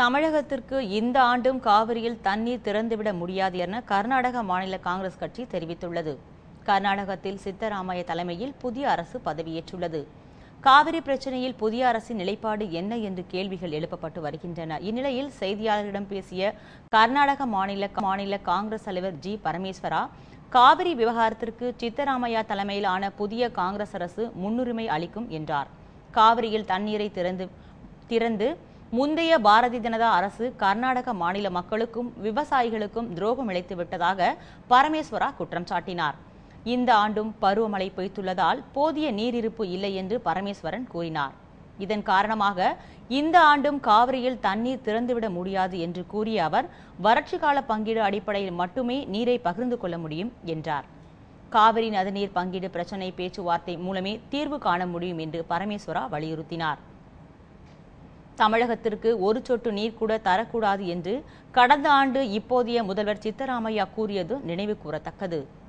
தமிழகத்திற்கு இந்த ஆண்டும் காவிரியில் தண்ணீர் திறந்துவிட முடியாது என கர்நாடக மாநில காங்கிரஸ் கட்சி தெரிவித்துள்ளது கர்நாடகத்தில் சித்தராமைய தலைமையில் புதிய அரசு பதவியேற்றுள்ளது காவிரி பிரச்சனையில் புதிய அரசின் நிலைப்பாடு என்ன என்று கேள்விகள் எழுப்பப்பட்டு வருகின்றன இந்நிலையில் செய்தியாளர்களிடம் பேசிய கர்நாடக மாநில மாநில காங்கிரஸ் தலைவர் ஜி பரமேஸ்வரா காவிரி விவகாரத்திற்கு சித்தராமையா தலைமையிலான புதிய காங்கிரஸ் அரசு முன்னுரிமை அளிக்கும் என்றார் காவிரியில் தண்ணீரை திறந்து திறந்து முந்தைய பாரதிய ஜனதா அரசு கர்நாடக மாநில மக்களுக்கும் விவசாயிகளுக்கும் துரோகம் இழைத்து விட்டதாக பரமேஸ்வரா குற்றம் சாட்டினார் இந்த ஆண்டும் பருவமழை பொய்த்துள்ளதால் போதிய நீரிருப்பு இல்லை என்று பரமேஸ்வரன் கூறினார் இதன் காரணமாக இந்த ஆண்டும் காவிரியில் தண்ணீர் திறந்துவிட முடியாது என்று கூறிய அவர் வறட்சி கால பங்கீடு அடிப்படையில் மட்டுமே நீரை பகிர்ந்து கொள்ள முடியும் என்றார் காவிரி நதிநீர் பங்கீடு பிரச்சினை பேச்சுவார்த்தை மூலமே தீர்வு காண முடியும் என்று பரமேஸ்வரா வலியுறுத்தினார் தமிழகத்திற்கு ஒரு சொட்டு நீர் கூட தரக்கூடாது என்று கடந்த ஆண்டு இப்போதைய முதல்வர் சித்தராமையா கூறியது நினைவு கூறத்தக்கது